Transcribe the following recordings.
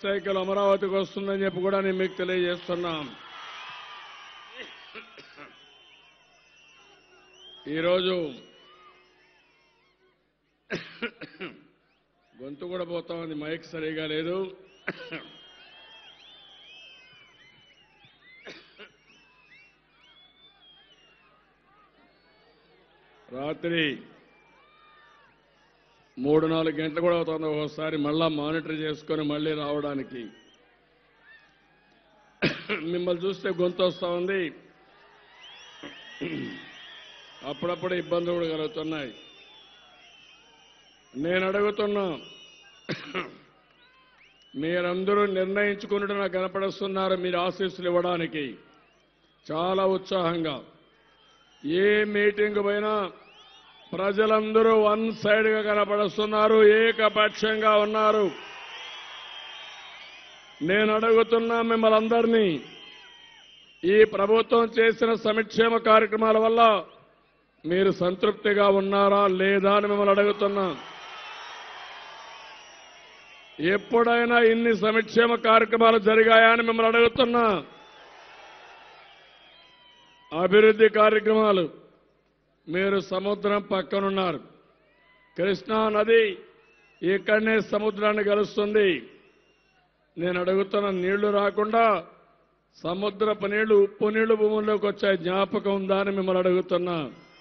cycle అమరావతికి వస్తుందని చెప్పి కూడా నేను మీకు తెలియజేస్తున్నాం ఈరోజు గొంతు కూడా పోతా ఉంది మైక్ సరిగా లేదు రాత్రి మూడు నాలుగు గంటలు కూడా అవుతుంది ఒకసారి మళ్ళా మానిటర్ చేసుకొని మళ్ళీ రావడానికి మిమ్మల్ని చూస్తే గొంతు వస్తూ ఉంది అప్పుడప్పుడు ఇబ్బందులు కూడా కలుగుతున్నాయి నేను అడుగుతున్నా మీరందరూ నిర్ణయించుకున్నట్టు నాకు కనపడుస్తున్నారు మీరు ఆశీస్సులు ఇవ్వడానికి చాలా ఉత్సాహంగా ఏ మీటింగ్ పోయినా ప్రజలందరూ వన్ సైడ్ గా కనపడుస్తున్నారు ఏకపక్షంగా ఉన్నారు నేను అడుగుతున్నా మిమ్మల్ని అందరినీ ఈ ప్రభుత్వం చేసిన సంక్షేమ కార్యక్రమాల వల్ల మీరు సంతృప్తిగా ఉన్నారా లేదా అని మిమ్మల్ని అడుగుతున్నా ఎప్పుడైనా ఇన్ని సంక్షేమ కార్యక్రమాలు జరిగాయా అని మిమ్మల్ని అడుగుతున్నా అభివృద్ధి కార్యక్రమాలు మీరు సముద్రం పక్కనున్నారు కృష్ణా నది ఇక్కడనే సముద్రాన్ని కలుస్తుంది నేను అడుగుతున్న నీళ్లు రాకుండా సముద్రపు నీళ్లు ఉప్పు నీళ్లు భూముల్లోకి వచ్చే జ్ఞాపకం ఉందా అని మిమ్మల్ని అడుగుతున్నా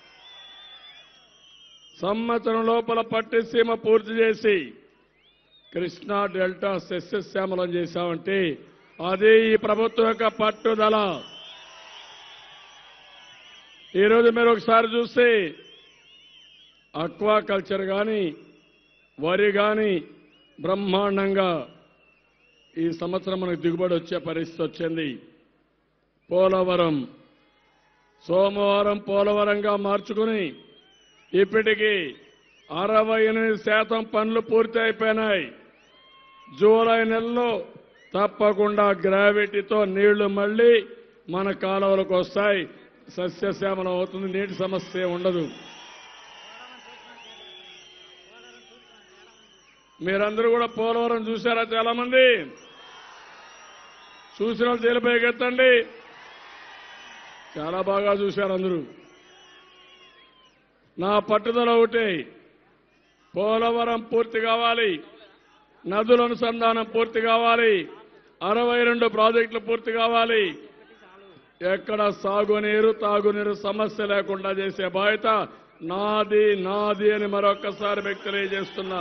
సంవత్సరం లోపల పట్టిసీమ పూర్తి చేసి కృష్ణా డెల్టా సస్యశ్యామలం చేశామంటే అదే ఈ ప్రభుత్వం యొక్క పట్టుదల ఈరోజు మీరు ఒకసారి చూస్తే అక్వా కల్చర్ కానీ వరి కానీ బ్రహ్మాండంగా ఈ సంవత్సరం మనకు దిగుబడి వచ్చే పరిస్థితి వచ్చింది పోలవరం సోమవారం పోలవరంగా మార్చుకుని ఇప్పటికీ అరవై ఎనిమిది శాతం పనులు పూర్తి అయిపోయినాయి జూలై నెలలో తప్పకుండా గ్రావిటీతో నీళ్లు మళ్ళీ మన కాలువలకు వస్తాయి సస్యశ్యామలం అవుతుంది నీటి సమస్య ఉండదు మీరందరూ కూడా పోలవరం చూశారా చాలా మంది చూసిన వాళ్ళు తేలిపోయి ఎత్తండి చాలా బాగా చూశారు అందరూ నా పట్టుదల ఒకటే పోలవరం పూర్తి కావాలి నదుల అనుసంధానం పూర్తి కావాలి అరవై రెండు ప్రాజెక్టులు పూర్తి కావాలి ఎక్కడ సాగునీరు తాగునీరు సమస్య లేకుండా చేసే బాధ్యత నాది నాది అని మరొక్కసారి మీకు తెలియజేస్తున్నా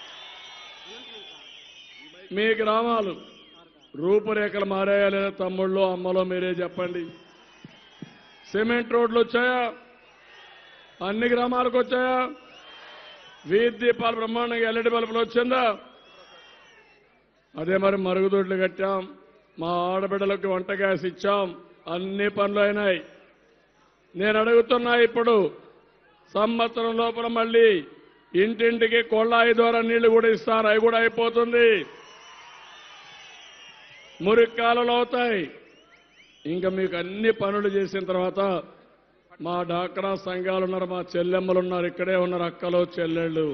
మీ గ్రామాలు రూపురేఖలు మారాయా లేదా తమ్ముళ్ళు అమ్మలో మీరే చెప్పండి సిమెంట్ రోడ్లు వచ్చాయా అన్ని గ్రామాలకు వచ్చాయా వీధి దీపాలు బ్రహ్మాండంగా ఎల్లడి బల్బులు వచ్చిందా అదే మరి మరుగుదొడ్లు కట్టాం మా ఆడబిడ్డలకు వంట గ్యాస్ ఇచ్చాం అన్ని పనులు అయినాయి నేను అడుగుతున్నా ఇప్పుడు సంవత్సరం లోపల మళ్ళీ ఇంటింటికి కొళ్ళాయి ద్వారా నీళ్లు కూడా ఇస్తారు అవి కూడా అయిపోతుంది మురికి కాలువలు అవుతాయి ఇంకా మీకు అన్ని పనులు చేసిన తర్వాత మా డాక్రా సంఘాలు ఉన్నారు మా చెల్లెమ్మలు ఉన్నారు ఇక్కడే ఉన్నారు అక్కలు చెల్లెళ్ళు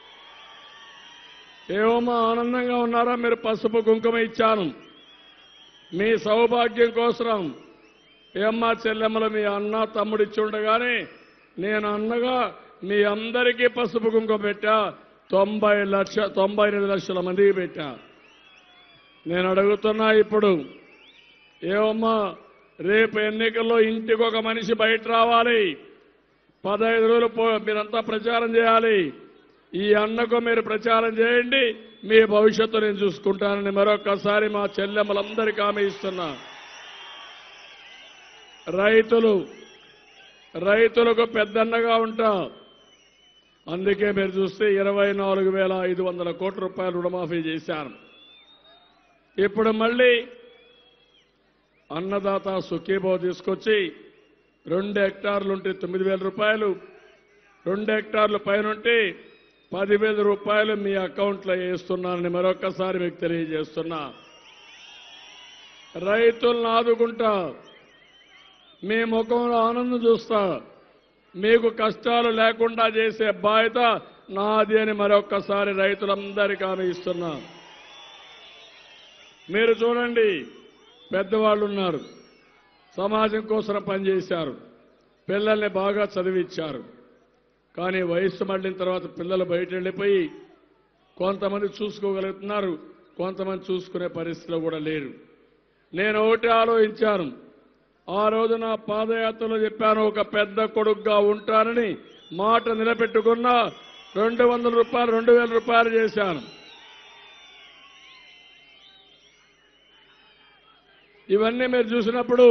ఏమో ఆనందంగా ఉన్నారా మీరు పసుపు కుంకుమ ఇచ్చాను మీ సౌభాగ్యం కోసం ఏమ్మా చెల్లెమ్మలు మీ అన్న తమ్ముడు ఇచ్చి ఉండగానే నేను అన్నగా మీ అందరికీ పసుపు కుంకుమ పెట్టా తొంభై లక్ష తొంభై ఎనిమిది లక్షల మందికి పెట్టా నేను అడుగుతున్నా ఇప్పుడు ఏమమ్మా రేపు ఎన్నికల్లో ఇంటికి ఒక మనిషి బయట రావాలి పదహైదు రోజులు పో మీరంతా ప్రచారం చేయాలి ఈ అన్నకు మీరు ప్రచారం చేయండి మీ భవిష్యత్తు నేను చూసుకుంటానని మరొకసారి మా చెల్లెమ్మలందరికీ హామీ ఇస్తున్నా రైతులు రైతులకు పెద్దన్నగా ఉంటా అందుకే మీరు చూస్తే ఇరవై నాలుగు వేల ఐదు వందల కోట్ల రూపాయలు రుణమాఫీ చేశాను ఇప్పుడు మళ్ళీ అన్నదాత సుఖీభో తీసుకొచ్చి రెండు హెక్టార్లు ఉంటే తొమ్మిది వేల రూపాయలు రెండు హెక్టార్లు పైనుంటే పదివేల రూపాయలు మీ అకౌంట్లో వేస్తున్నానని మరొకసారి మీకు తెలియజేస్తున్నా రైతులను ఆదుకుంటా మీ ముఖంలో ఆనందం చూస్తా మీకు కష్టాలు లేకుండా చేసే బాధ్యత నాది అని మరొక్కసారి రైతులందరికీ హామీ ఇస్తున్నా మీరు చూడండి పెద్దవాళ్ళు ఉన్నారు సమాజం కోసం పనిచేశారు పిల్లల్ని బాగా చదివించారు కానీ వయస్సు మళ్ళిన తర్వాత పిల్లలు బయట వెళ్ళిపోయి కొంతమంది చూసుకోగలుగుతున్నారు కొంతమంది చూసుకునే పరిస్థితిలో కూడా లేరు నేను ఒకటి ఆలోచించాను ఆ రోజు నా పాదయాత్రలో చెప్పాను ఒక పెద్ద కొడుకుగా ఉంటానని మాట నిలబెట్టుకున్నా రెండు వందల రూపాయలు రెండు వేల రూపాయలు చేశాను ఇవన్నీ మీరు చూసినప్పుడు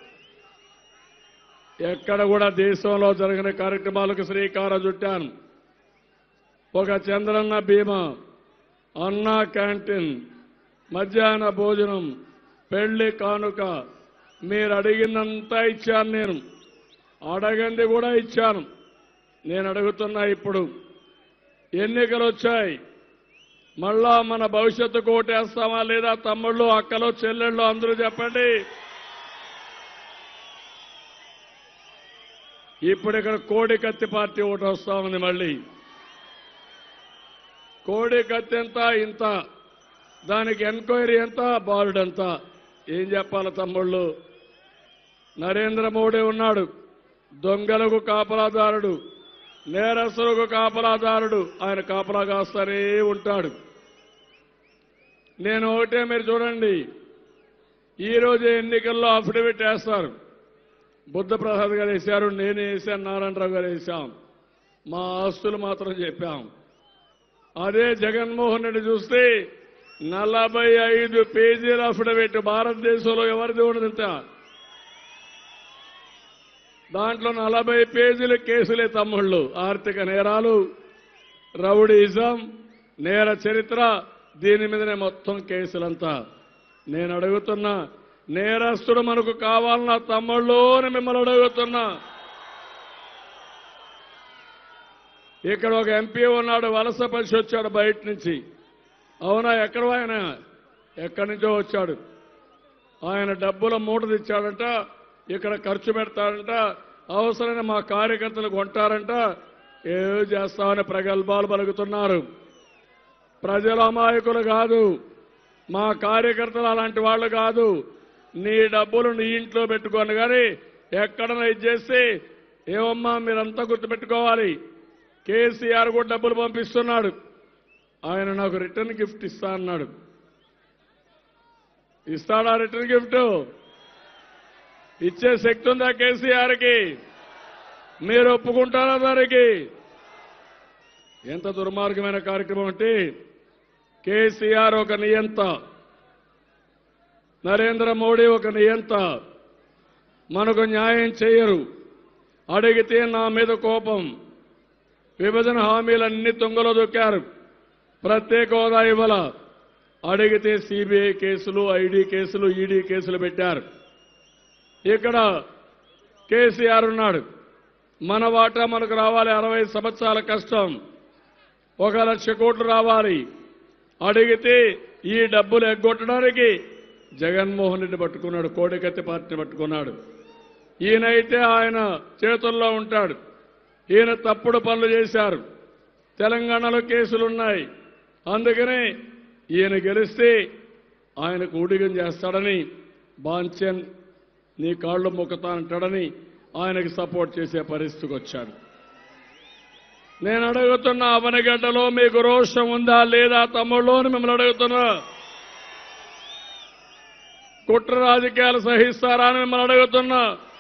ఎక్కడ కూడా దేశంలో జరిగిన కార్యక్రమాలకు శ్రీకారం చుట్టాను ఒక చంద్రన్న బీమా అన్నా క్యాంటీన్ మధ్యాహ్న భోజనం పెళ్లి కానుక మీరు అడిగినంతా ఇచ్చాను నేను అడగంది కూడా ఇచ్చాను నేను అడుగుతున్నా ఇప్పుడు ఎన్నికలు వచ్చాయి మళ్ళా మన భవిష్యత్తు కోటేస్తామా లేదా తమ్ముళ్ళు అక్కలు చెల్లెళ్ళు అందరూ చెప్పండి ఇప్పుడు ఇక్కడ కోడి కత్తి పార్టీ ఒకటి వస్తా ఉంది మళ్ళీ కోడి కత్తి ఎంత ఇంత దానికి ఎంక్వైరీ ఎంత బాలుడు ఎంత ఏం చెప్పాలి తమ్ముళ్ళు నరేంద్ర మోడీ ఉన్నాడు దొంగలకు కాపలాదారుడు నేరస్తులకు కాపలాదారుడు ఆయన కాపలా కాస్తూనే ఉంటాడు నేను ఒకటే మీరు చూడండి ఈ రోజు ఎన్నికల్లో అఫిడవిట్ వేస్తారు బుద్ధప్రసాద్ గారు వేశారు నేను వేశాను నారాయణరావు గారు వేశాం మా ఆస్తులు మాత్రం చెప్పాం అదే జగన్మోహన్ రెడ్డి చూస్తే నలభై ఐదు పేజీల అఫిడవిట్ భారతదేశంలో ఎవరిది ఉండదు ఇంత దాంట్లో నలభై పేజీల కేసులే తమ్ముళ్ళు ఆర్థిక నేరాలు రౌడీజం నేర చరిత్ర దీని మీదనే మొత్తం కేసులంతా నేను అడుగుతున్నా నేరస్తుడు మనకు కావాలన్న తమ్ముళ్ళు అని మిమ్మల్ని అడుగుతున్నా ఇక్కడ ఒక ఎంపీ ఉన్నాడు వలస పరిచి వచ్చాడు బయట నుంచి అవునా ఎక్కడ ఆయన ఎక్కడి నుంచో వచ్చాడు ఆయన డబ్బుల మూట తెచ్చాడంట ఇక్కడ ఖర్చు పెడతాడంట అవసరమైన మా కార్యకర్తలు కొంటారంట ఏదో చేస్తామని ప్రగల్భాలు పలుకుతున్నారు ప్రజల అమాయకులు కాదు మా కార్యకర్తలు అలాంటి వాళ్ళు కాదు నీ డబ్బులు నీ ఇంట్లో పెట్టుకోను కానీ ఎక్కడన్నా ఇది చేస్తే ఏమమ్మా మీరంతా గుర్తుపెట్టుకోవాలి కేసీఆర్ కూడా డబ్బులు పంపిస్తున్నాడు ఆయన నాకు రిటర్న్ గిఫ్ట్ ఇస్తా అన్నాడు ఇస్తాడా రిటర్న్ గిఫ్ట్ ఇచ్చే శక్తి ఉందా కేసీఆర్కి మీరు ఒప్పుకుంటారా దానికి ఎంత దుర్మార్గమైన కార్యక్రమం అంటే కేసీఆర్ ఒక నియంత నరేంద్ర మోడీ ఒక నియంత మనకు న్యాయం చేయరు అడిగితే నా మీద కోపం విభజన హామీలన్నీ తుంగలో దొక్కారు ప్రత్యేక హోదా ఇవ్వాల అడిగితే సిబిఐ కేసులు ఐడి కేసులు ఈడీ కేసులు పెట్టారు ఇక్కడ కేసీఆర్ ఉన్నాడు మన వాటా మనకు రావాలి అరవై సంవత్సరాల కష్టం ఒక లక్ష కోట్లు రావాలి అడిగితే ఈ డబ్బులు ఎగ్గొట్టడానికి జగన్మోహన్ రెడ్డి పట్టుకున్నాడు కోడికత్తి పార్టీని పట్టుకున్నాడు ఈయనైతే ఆయన చేతుల్లో ఉంటాడు ఈయన తప్పుడు పనులు చేశారు తెలంగాణలో కేసులున్నాయి అందుకనే ఈయన గెలిస్తే ఆయనకు ఊడిగం చేస్తాడని బాంచన్ నీ కాళ్ళు మొక్కుతానంటాడని ఆయనకి సపోర్ట్ చేసే పరిస్థితికి వచ్చాడు నేను అడుగుతున్న అవనగడ్డలో మీకు రోషం ఉందా లేదా తమ్ముళ్ళు అని మిమ్మల్ని అడుగుతున్నా కుట్ర రాజకీయాలు సహిస్తారా అని మిమ్మల్ని అడుగుతున్నా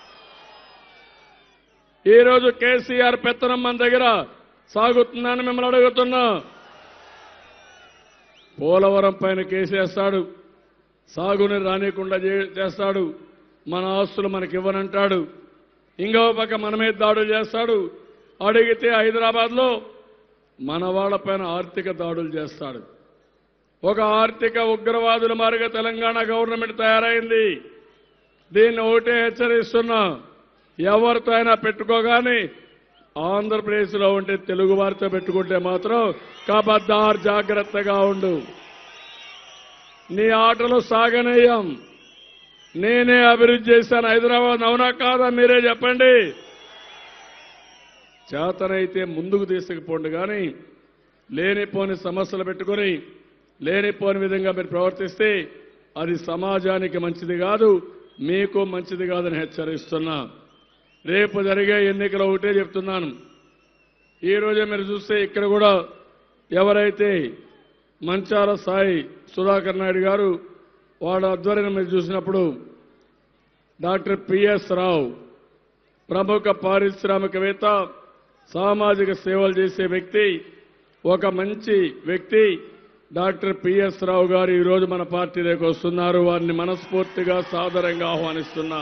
ఈరోజు కేసీఆర్ పెత్తనం మన దగ్గర సాగుతుందని మిమ్మల్ని అడుగుతున్నా పోలవరం పైన కేసేస్తాడు సాగుని రానియకుండా చే- చేస్తాడు మన ఆస్తులు మనకి ఇవ్వనంటాడు ఇంకో పక్క మన మీద దాడులు చేస్తాడు అడిగితే హైదరాబాద్లో మన వాళ్ళపైన ఆర్థిక దాడులు చేస్తాడు ఒక ఆర్థిక ఉగ్రవాదుల మారిగా తెలంగాణ గవర్నమెంట్ తయారైంది దీన్ని ఒకటే హెచ్చరిస్తున్నా ఎవరితో అయినా పెట్టుకోగానే ఆంధ్రప్రదేశ్లో ఉంటే తెలుగు వారితో పెట్టుకుంటే మాత్రం కబద్దార్ జాగ్రత్తగా ఉండు నీ ఆటలు సాగనేయం నేనే అభివృద్ధి చేశాను హైదరాబాద్ అవునా కాదా మీరే చెప్పండి చేతనైతే ముందుకు తీసుకుపోండి కానీ లేనిపోని సమస్యలు పెట్టుకొని లేనిపోని విధంగా మీరు ప్రవర్తిస్తే అది సమాజానికి మంచిది కాదు మీకు మంచిది కాదని హెచ్చరిస్తున్నా రేపు జరిగే ఎన్నికలు ఒకటే చెప్తున్నాను ఈ రోజే మీరు చూస్తే ఇక్కడ కూడా ఎవరైతే మంచాల సాయి సుధాకర్ నాయుడు గారు వాళ్ళ ఆధ్వర్యం మీరు చూసినప్పుడు డాక్టర్ పిఎస్ రావు ప్రముఖ పారిశ్రామికవేత్త సామాజిక సేవలు చేసే వ్యక్తి ఒక మంచి వ్యక్తి డాక్టర్ పిఎస్ రావు గారు ఈరోజు మన పార్టీలోకి వస్తున్నారు వారిని మనస్ఫూర్తిగా సాదరంగా ఆహ్వానిస్తున్నా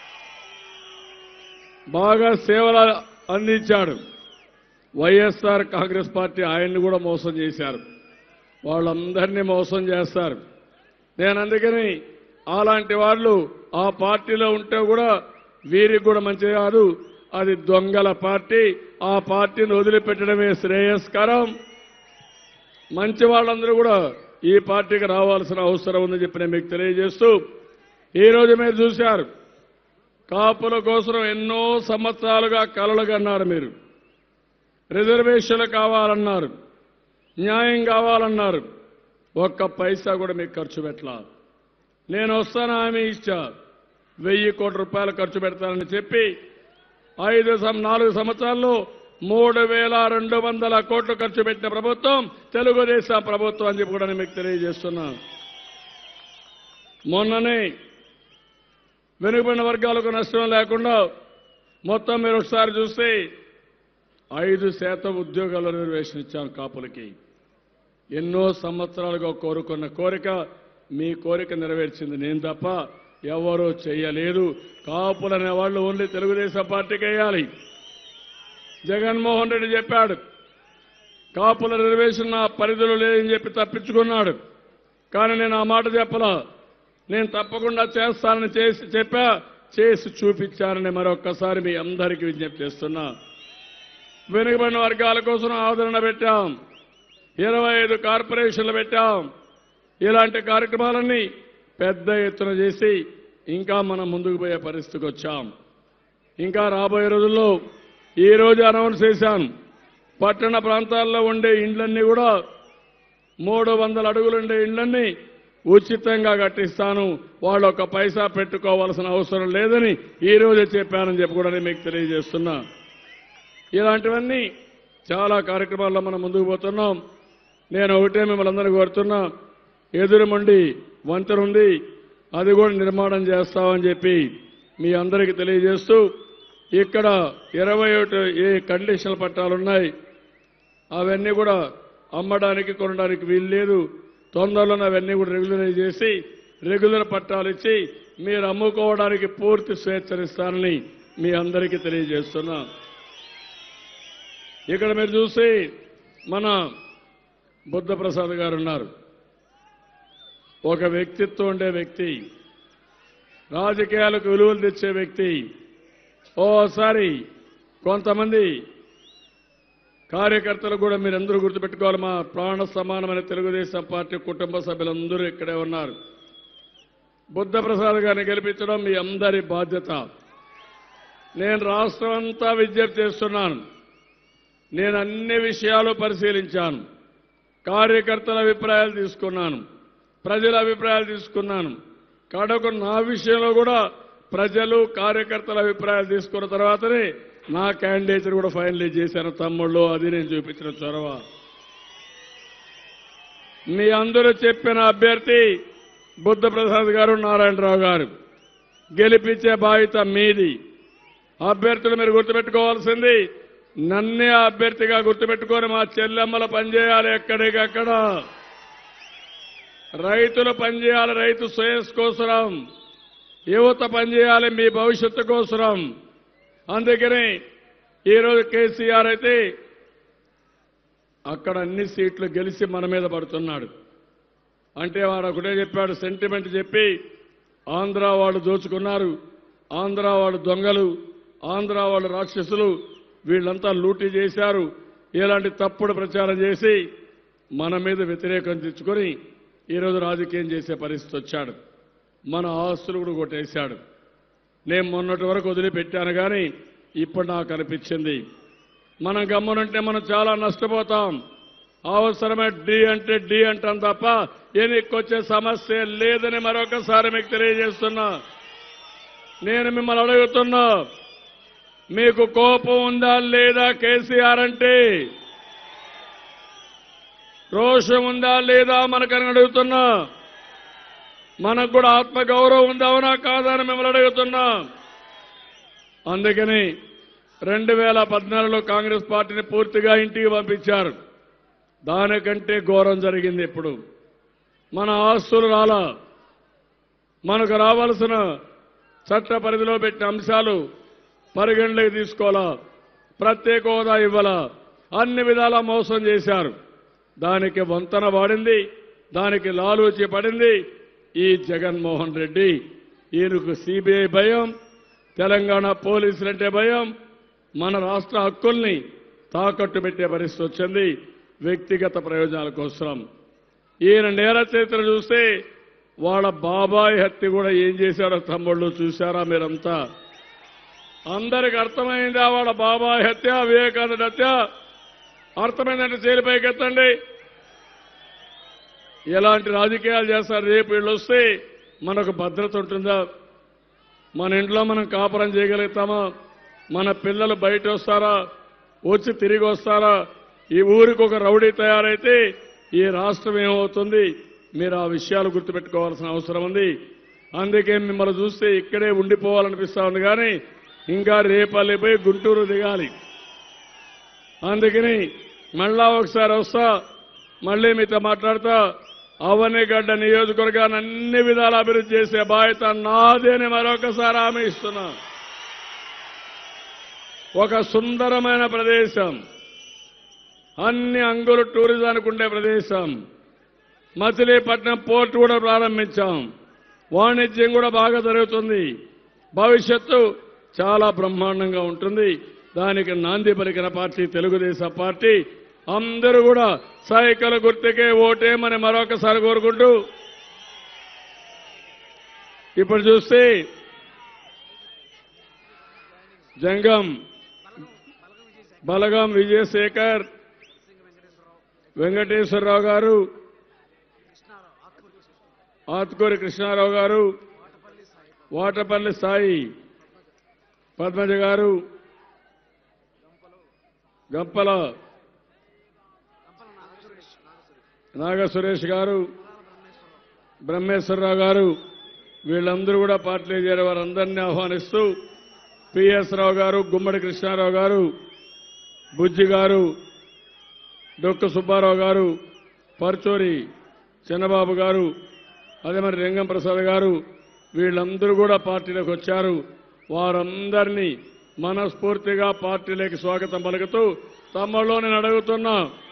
బాగా సేవలు అందించాడు వైఎస్ఆర్ కాంగ్రెస్ పార్టీ ఆయన్ని కూడా మోసం చేశారు వాళ్ళందరినీ మోసం చేస్తారు నేను అందుకని అలాంటి వాళ్ళు ఆ పార్టీలో ఉంటే కూడా వీరికి కూడా మంచిది కాదు అది దొంగల పార్టీ ఆ పార్టీని వదిలిపెట్టడమే శ్రేయస్కరం మంచి వాళ్ళందరూ కూడా ఈ పార్టీకి రావాల్సిన అవసరం ఉందని చెప్పి నేను మీకు తెలియజేస్తూ ఈ రోజు మీరు చూశారు కాపుల కోసం ఎన్నో సంవత్సరాలుగా కలలు కన్నారు మీరు రిజర్వేషన్లు కావాలన్నారు న్యాయం కావాలన్నారు ఒక్క పైసా కూడా మీకు ఖర్చు పెట్టలా నేను వస్తాను హామీ ఇచ్చా వెయ్యి కోట్ల రూపాయలు ఖర్చు పెడతానని చెప్పి ఐదు సం- నాలుగు సంవత్సరాల్లో మూడు వేల రెండు వందల కోట్లు ఖర్చు పెట్టిన ప్రభుత్వం తెలుగుదేశం ప్రభుత్వం అని చెప్పి కూడా నేను మీకు తెలియజేస్తున్నాను మొన్ననే వెనుకబడిన వర్గాలకు నష్టం లేకుండా మొత్తం మీరు ఒకసారి చూస్తే ఐదు శాతం ఉద్యోగాల రిజర్వేషన్ ఇచ్చాం కాపులకి ఎన్నో సంవత్సరాలుగా కోరుకున్న కోరిక మీ కోరిక నెరవేర్చింది నేను తప్ప ఎవరూ చేయలేదు కాపులనే వాళ్ళు ఓన్లీ తెలుగుదేశం పార్టీకి వేయాలి జగన్మోహన్ రెడ్డి చెప్పాడు కాపుల రిజర్వేషన్ నా పరిధిలో లేదని చెప్పి తప్పించుకున్నాడు కానీ నేను ఆ మాట చెప్పలా నేను తప్పకుండా చేస్తానని చేసి చెప్పా చేసి చూపించానని మరొక్కసారి మీ అందరికీ విజ్ఞప్తి చేస్తున్నా వెనుకబడిన వర్గాల కోసం ఆదరణ పెట్టాం ఇరవై ఐదు కార్పొరేషన్లు పెట్టాం ఇలాంటి కార్యక్రమాలన్నీ పెద్ద ఎత్తున చేసి ఇంకా మనం ముందుకు పోయే పరిస్థితికి వచ్చాం ఇంకా రాబోయే రోజుల్లో ఈ రోజు అనౌన్స్ చేశాను పట్టణ ప్రాంతాల్లో ఉండే ఇండ్లన్నీ కూడా మూడు వందల అడుగులుండే ఇండ్లన్నీ ఉచితంగా కట్టిస్తాను వాళ్ళు ఒక పైసా పెట్టుకోవాల్సిన అవసరం లేదని ఈ రోజే చెప్పానని చెప్పి కూడా నేను మీకు తెలియజేస్తున్నా ఇలాంటివన్నీ చాలా కార్యక్రమాల్లో మనం ముందుకు పోతున్నాం నేను ఒకటే మిమ్మల్ని అందరూ కోరుతున్నా ఎదురుమండి వంతెన ఉంది అది కూడా నిర్మాణం చేస్తామని చెప్పి మీ అందరికీ తెలియజేస్తూ ఇక్కడ ఇరవై ఒకటి ఏ కండిషన్ల పట్టాలు ఉన్నాయి అవన్నీ కూడా అమ్మడానికి కొనడానికి వీలు లేదు తొందరలోనే అవన్నీ కూడా రెగ్యులరైజ్ చేసి రెగ్యులర్ పట్టాలు ఇచ్చి మీరు అమ్ముకోవడానికి పూర్తి స్వేచ్ఛనిస్తానని మీ అందరికీ తెలియజేస్తున్నా ఇక్కడ మీరు చూసి మన బుద్ధప్రసాద్ గారు ఉన్నారు ఒక వ్యక్తిత్వం ఉండే వ్యక్తి రాజకీయాలకు విలువలు తెచ్చే వ్యక్తి ఓసారి కొంతమంది కార్యకర్తలు కూడా మీరందరూ గుర్తుపెట్టుకోవాలి మా ప్రాణ సమానమైన తెలుగుదేశం పార్టీ కుటుంబ సభ్యులందరూ ఇక్కడే ఉన్నారు బుద్ధప్రసాద్ గారిని గెలిపించడం మీ అందరి బాధ్యత నేను రాష్ట్రం అంతా విజ్ఞప్తి చేస్తున్నాను నేను అన్ని విషయాలు పరిశీలించాను కార్యకర్తల అభిప్రాయాలు తీసుకున్నాను ప్రజల అభిప్రాయాలు తీసుకున్నాను కడకు నా విషయంలో కూడా ప్రజలు కార్యకర్తల అభిప్రాయాలు తీసుకున్న తర్వాతనే నా క్యాండిడేట్ కూడా ఫైనలైజ్ చేశాను తమ్ముళ్ళు అది నేను చూపించిన చొరవ మీ అందరూ చెప్పిన అభ్యర్థి బుద్ధప్రసాద్ గారు నారాయణరావు గారు గెలిపించే బాధ్యత మీది అభ్యర్థులు మీరు గుర్తుపెట్టుకోవాల్సింది నన్నే అభ్యర్థిగా గుర్తుపెట్టుకొని మా చెల్లెమ్మల పనిచేయాలి ఎక్కడికక్కడ రైతులు పనిచేయాలి రైతు శ్రేయస్ కోసరం యువత పనిచేయాలి మీ భవిష్యత్తు కోసరం అందుకని ఈరోజు కేసీఆర్ అయితే అక్కడ అన్ని సీట్లు గెలిచి మన మీద పడుతున్నాడు అంటే వాడు ఒకటే చెప్పాడు సెంటిమెంట్ చెప్పి ఆంధ్ర వాళ్ళు దోచుకున్నారు ఆంధ్ర వాళ్ళు దొంగలు ఆంధ్ర వాళ్ళు రాక్షసులు వీళ్ళంతా లూటీ చేశారు ఇలాంటి తప్పుడు ప్రచారం చేసి మన మీద వ్యతిరేకం తెచ్చుకొని ఈరోజు రాజకీయం చేసే పరిస్థితి వచ్చాడు మన ఆస్తులు కూడా కొట్టేశాడు నేను మొన్నటి వరకు వదిలిపెట్టాను కానీ ఇప్పుడు నాకు అనిపించింది మనం గమ్మునంటే మనం చాలా నష్టపోతాం అవసరమే డి అంటే డి అంటాం తప్ప ఎన్నికొచ్చే సమస్య లేదని మరొకసారి మీకు తెలియజేస్తున్నా నేను మిమ్మల్ని అడుగుతున్నా మీకు కోపం ఉందా లేదా కేసీఆర్ అంటే రోషం ఉందా లేదా మనకని అడుగుతున్నా మనకు కూడా ఆత్మగౌరవం ఉందా అవునా కాదా అని మిమ్మల్ని అడుగుతున్నా అందుకని రెండు వేల పద్నాలుగులో కాంగ్రెస్ పార్టీని పూర్తిగా ఇంటికి పంపించారు దానికంటే ఘోరం జరిగింది ఇప్పుడు మన ఆస్తులు రాలా మనకు రావాల్సిన చట్ట పరిధిలో పెట్టిన అంశాలు పరిగణలోకి తీసుకోవాలా ప్రత్యేక హోదా ఇవ్వాలా అన్ని విధాలా మోసం చేశారు దానికి వంతన వాడింది దానికి లాలూచి పడింది ఈ జగన్మోహన్ రెడ్డి ఈయనకు సిబిఐ భయం తెలంగాణ పోలీసులంటే భయం మన రాష్ట్ర హక్కుల్ని తాకట్టు పెట్టే పరిస్థితి వచ్చింది వ్యక్తిగత ప్రయోజనాల కోసం ఈయన నేర చరిత్ర చూస్తే వాళ్ళ బాబాయ్ హత్య కూడా ఏం చేశారో తమ్ముళ్ళు చూశారా మీరంతా అందరికి అర్థమైందా వాళ్ళ బాబాయ్ హత్య వివేకానంద హత్య అర్థమైందంటే జైలుపైకి ఎత్తండి ఎలాంటి రాజకీయాలు చేస్తారు రేపు వీళ్ళు వస్తే మనకు భద్రత ఉంటుందా మన ఇంట్లో మనం కాపురం చేయగలుగుతామా మన పిల్లలు బయట వస్తారా వచ్చి తిరిగి వస్తారా ఈ ఊరికి ఒక రౌడీ తయారైతే ఈ రాష్ట్రం ఏమవుతుంది మీరు ఆ విషయాలు గుర్తుపెట్టుకోవాల్సిన అవసరం ఉంది అందుకే మిమ్మల్ని చూస్తే ఇక్కడే ఉండిపోవాలనిపిస్తా ఉంది కానీ ఇంకా రేపల్లి పోయి గుంటూరు దిగాలి అందుకని మళ్ళా ఒకసారి వస్తా మళ్ళీ మీతో మాట్లాడతా అవనిగడ్డ నియోజకవర్గాన్ని అన్ని విధాల అభివృద్ధి చేసే బాధ్యత నాదే అని మరొకసారి హామీ ఇస్తున్నా ఒక సుందరమైన ప్రదేశం అన్ని అంగులు టూరిజానికి ఉండే ప్రదేశం మచిలీపట్నం పోర్ట్ కూడా ప్రారంభించాం వాణిజ్యం కూడా బాగా జరుగుతుంది భవిష్యత్తు చాలా బ్రహ్మాండంగా ఉంటుంది దానికి నాంది పలికిన పార్టీ తెలుగుదేశం పార్టీ అందరూ కూడా సైకిల్ గుర్తుకే ఓటేమని మరొకసారి కోరుకుంటూ ఇప్పుడు చూస్తే జంగం బలగం విజయశేఖర్ వెంకటేశ్వరరావు గారు ఆత్కూరి కృష్ణారావు గారు వాటపల్లి సాయి పద్మజ గారు గంపల నాగ సురేష్ గారు బ్రహ్మేశ్వరరావు గారు వీళ్ళందరూ కూడా పార్టీలో చేరే వారందరినీ ఆహ్వానిస్తూ పిఎస్ రావు గారు గుమ్మడి కృష్ణారావు గారు బుజ్జి గారు డొక్క సుబ్బారావు గారు పర్చూరి చిన్నబాబు గారు అదే మరి లింగం ప్రసాద్ గారు వీళ్ళందరూ కూడా పార్టీలోకి వచ్చారు వారందరినీ మనస్ఫూర్తిగా పార్టీలోకి స్వాగతం పలుకుతూ తమ్ముళ్ళు నేను అడుగుతున్నా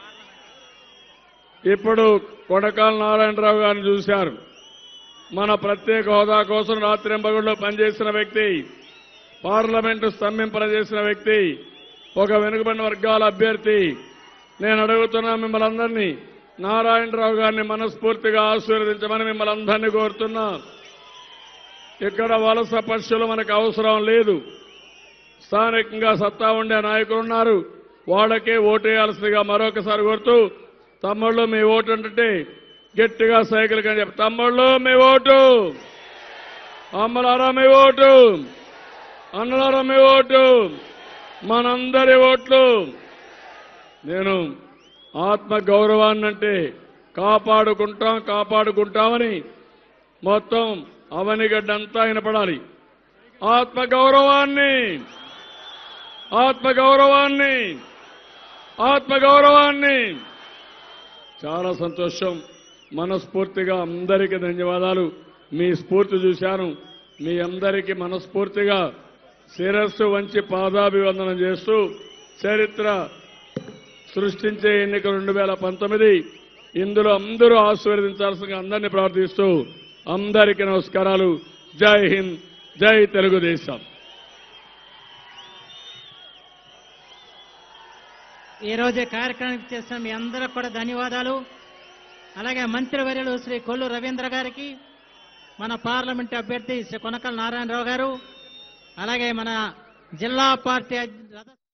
ఇప్పుడు కొడకాల నారాయణరావు గారిని చూశారు మన ప్రత్యేక హోదా కోసం రాత్రింబగుల్లో పనిచేసిన వ్యక్తి పార్లమెంటు స్తంభింపజేసిన వ్యక్తి ఒక వెనుకబడిన వర్గాల అభ్యర్థి నేను అడుగుతున్నా మిమ్మల్ని అందరినీ నారాయణరావు గారిని మనస్ఫూర్తిగా ఆశీర్వదించమని మిమ్మల్ని అందరినీ కోరుతున్నా ఇక్కడ వలస పక్షులు మనకు అవసరం లేదు స్థానికంగా సత్తా ఉండే నాయకులు ఉన్నారు వాళ్ళకే ఓటేయాల్సిందిగా మరొకసారి కోరుతూ తమ్ముళ్ళు మీ ఓటు అంటే గట్టిగా సైకిల్ కానీ చెప్పి తమ్ముళ్ళు మీ ఓటు అమ్మలారా మీ ఓటు అన్నలారా మీ ఓటు మనందరి ఓట్లు నేను ఆత్మ గౌరవాన్ని అంటే కాపాడుకుంటాం కాపాడుకుంటామని మొత్తం అవనిగడ్డంతా వినపడాలి ఆత్మ గౌరవాన్ని ఆత్మ గౌరవాన్ని ఆత్మ గౌరవాన్ని చాలా సంతోషం మనస్ఫూర్తిగా అందరికీ ధన్యవాదాలు మీ స్ఫూర్తి చూశాను మీ అందరికీ మనస్ఫూర్తిగా శిరస్సు వంచి పాదాభివందనం చేస్తూ చరిత్ర సృష్టించే ఎన్నిక రెండు వేల పంతొమ్మిది ఇందులో అందరూ ఆశీర్వదించాల్సిందిగా అందరినీ ప్రార్థిస్తూ అందరికీ నమస్కారాలు జై హింద్ జై తెలుగుదేశం ఈ రోజు ఈ కార్యక్రమానికి చేసిన మీ అందరికి కూడా ధన్యవాదాలు అలాగే మంత్రివర్యులు శ్రీ కొల్లు రవీంద్ర గారికి మన పార్లమెంట్ అభ్యర్థి శ్రీ కొనకల్ నారాయణరావు గారు అలాగే మన జిల్లా పార్టీ అధ్య-